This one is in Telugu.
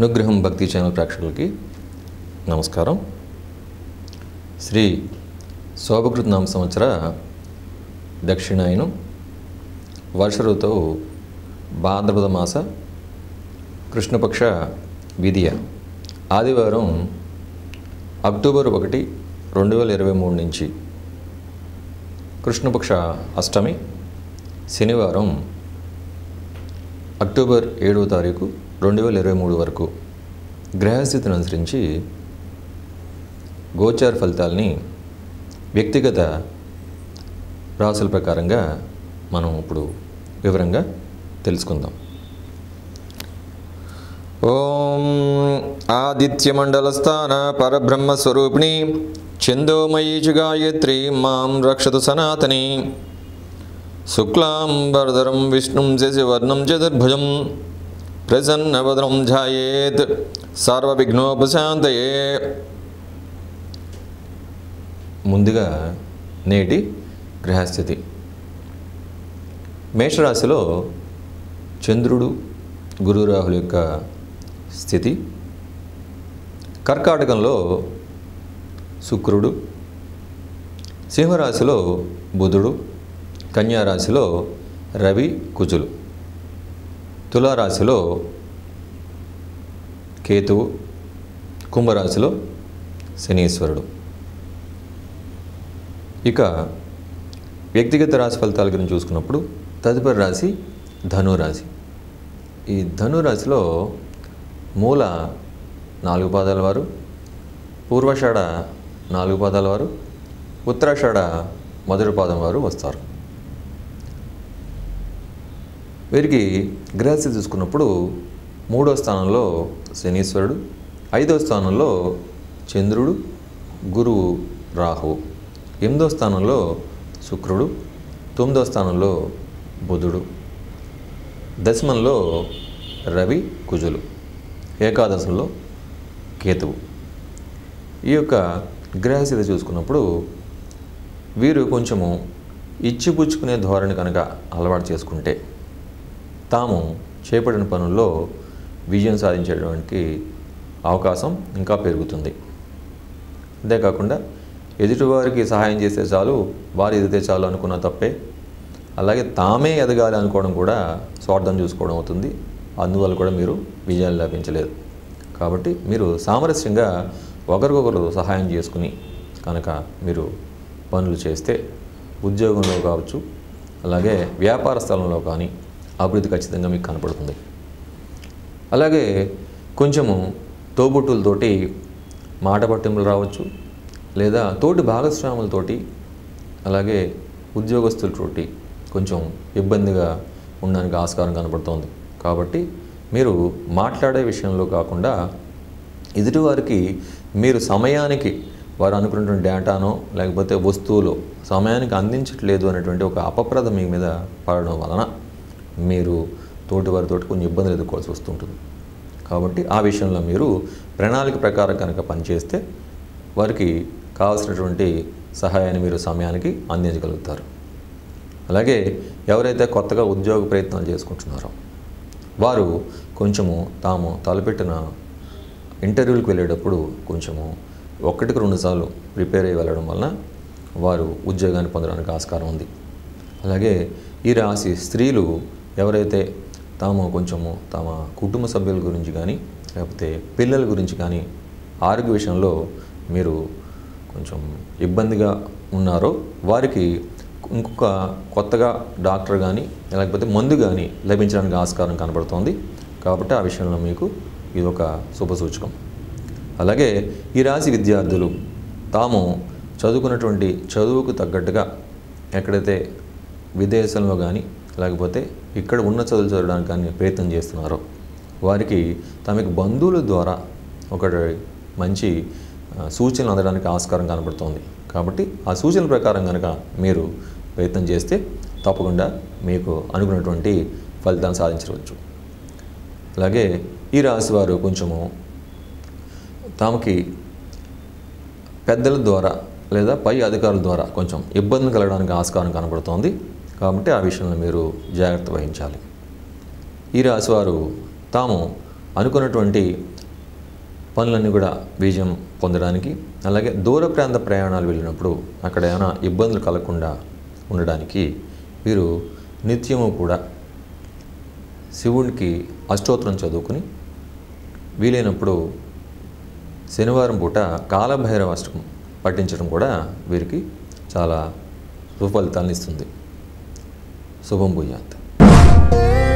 అనుగ్రహం భక్తి ఛానల్ ప్రేక్షకులకి నమస్కారం శ్రీ శోభకృత నామ సంవత్సర దక్షిణాయనం వర్ష ఋతువు భాద్రపద మాస కృష్ణపక్ష విధియ ఆదివారం అక్టోబర్ ఒకటి రెండు వేల ఇరవై మూడు నుంచి కృష్ణపక్ష అష్టమి శనివారం అక్టోబర్ ఏడవ తారీఖు రెండు వేల ఇరవై మూడు వరకు గ్రహస్థితిని అనుసరించి గోచార ఫలితాలని వ్యక్తిగత రాసుల ప్రకారంగా మనం ఇప్పుడు వివరంగా తెలుసుకుందాం ఓం ఆదిత్యమండలస్థాన పరబ్రహ్మస్వరూపిణి చందోమయీ చ గాయత్రి మాం రక్షతు సనాతని శుక్లాంబరధరం విష్ణుం శశివర్ణం చతుర్భుజం ప్రసన్నవదనం ధ్యాయేత్ సర్వవిఘ్నోపశాంతయే ముందుగా నేటి గ్రహస్థితి మేషరాశిలో చంద్రుడు గురు రాహుల యొక్క స్థితి కర్కాటకంలో శుక్రుడు సింహరాశిలో బుధుడు కన్యారాశిలో రవి కుజులు తులారాశిలో కేతువు కుంభరాశిలో శనీశ్వరుడు ఇక వ్యక్తిగత రాశి ఫలితాల గురించి చూసుకున్నప్పుడు తదుపరి రాశి ధనురాశి ఈ ధనురాశిలో మూల నాలుగు పాదాల వారు పూర్వషాఢ నాలుగు పాదాల వారు ఉత్తరాషాఢ మొదటి పాదం వారు వస్తారు వీరికి గ్రహస్థితి చూసుకున్నప్పుడు మూడో స్థానంలో శనీశ్వరుడు ఐదో స్థానంలో చంద్రుడు గురువు రాహువు ఎనిమిదో స్థానంలో శుక్రుడు తొమ్మిదో స్థానంలో బుధుడు దశమంలో రవి కుజులు ఏకాదశంలో కేతువు ఈ యొక్క గ్రహస్థితి చూసుకున్నప్పుడు వీరు కొంచెము ఇచ్చిపుచ్చుకునే ధోరణి కనుక అలవాటు చేసుకుంటే తాము చేపట్టిన పనుల్లో విజయం సాధించేటువంటి అవకాశం ఇంకా పెరుగుతుంది అంతేకాకుండా ఎదుటివారికి సహాయం చేస్తే చాలు వారు ఎదిగితే చాలు అనుకున్న తప్పే అలాగే తామే ఎదగాలి అనుకోవడం కూడా స్వార్థం చూసుకోవడం అవుతుంది అందువల్ల కూడా మీరు విజయాలు లభించలేదు కాబట్టి మీరు సామరస్యంగా ఒకరికొకరు సహాయం చేసుకుని కనుక మీరు పనులు చేస్తే ఉద్యోగంలో కావచ్చు అలాగే వ్యాపార స్థలంలో కానీ అభివృద్ధి ఖచ్చితంగా మీకు కనపడుతుంది అలాగే కొంచెము తోబుట్టులతోటి మాట పట్టింపులు రావచ్చు లేదా తోటి భాగస్వాములతోటి అలాగే ఉద్యోగస్తులతోటి కొంచెం ఇబ్బందిగా ఉండడానికి ఆస్కారం కనపడుతోంది కాబట్టి మీరు మాట్లాడే విషయంలో కాకుండా ఎదుటివారికి మీరు సమయానికి వారు అనుకున్నటువంటి డేటానో లేకపోతే వస్తువులు సమయానికి అందించట్లేదు అనేటువంటి ఒక అపప్రదం మీ మీద పడడం వలన మీరు తోటి వారితో కొంచెం ఇబ్బందులు ఎదుర్కోవాల్సి వస్తుంటుంది కాబట్టి ఆ విషయంలో మీరు ప్రణాళిక ప్రకారం కనుక పనిచేస్తే వారికి కావాల్సినటువంటి సహాయాన్ని మీరు సమయానికి అందించగలుగుతారు అలాగే ఎవరైతే కొత్తగా ఉద్యోగ ప్రయత్నాలు చేసుకుంటున్నారో వారు కొంచెము తాము తలపెట్టిన ఇంటర్వ్యూలకు వెళ్ళేటప్పుడు కొంచెము ఒకటికి రెండుసార్లు ప్రిపేర్ అయ్యి వెళ్ళడం వలన వారు ఉద్యోగాన్ని పొందడానికి ఆస్కారం ఉంది అలాగే ఈ రాశి స్త్రీలు ఎవరైతే తాము కొంచెము తమ కుటుంబ సభ్యుల గురించి కానీ లేకపోతే పిల్లల గురించి కానీ ఆరోగ్య విషయంలో మీరు కొంచెం ఇబ్బందిగా ఉన్నారో వారికి ఇంకొక కొత్తగా డాక్టర్ కానీ లేకపోతే మందు కానీ లభించడానికి ఆస్కారం కనబడుతోంది కాబట్టి ఆ విషయంలో మీకు ఇది ఒక శుభసూచకం అలాగే ఈ రాశి విద్యార్థులు తాము చదువుకున్నటువంటి చదువుకు తగ్గట్టుగా ఎక్కడైతే విదేశంలో కానీ లేకపోతే ఇక్కడ ఉన్న చదువులు చదవడానికి కానీ ప్రయత్నం చేస్తున్నారో వారికి తమకు బంధువుల ద్వారా ఒకటి మంచి ఆ, సూచనలు అందడానికి ఆస్కారం కనబడుతోంది కాబట్టి ఆ సూచనల ప్రకారం కనుక మీరు ప్రయత్నం చేస్తే తప్పకుండా మీకు అనుకున్నటువంటి ఫలితాన్ని సాధించవచ్చు అలాగే ఈ రాశి వారు కొంచెము తమకి పెద్దల ద్వారా లేదా పై అధికారుల ద్వారా కొంచెం ఇబ్బందులు కలగడానికి ఆస్కారం కనబడుతోంది కాబట్టి ఆ విషయంలో మీరు జాగ్రత్త వహించాలి ఈ రాశివారు తాము అనుకున్నటువంటి పనులన్నీ కూడా విజయం పొందడానికి అలాగే దూర ప్రాంత ప్రయాణాలు వెళ్ళినప్పుడు అక్కడ ఏమైనా ఇబ్బందులు కలగకుండా ఉండడానికి వీరు నిత్యము కూడా శివుడికి అష్టోత్తరం చదువుకుని వీలైనప్పుడు శనివారం పూట కాలభైరవ అష్టకం పఠించడం కూడా వీరికి చాలా సుఫలితాలను ఇస్తుంది శుభం భూయాత్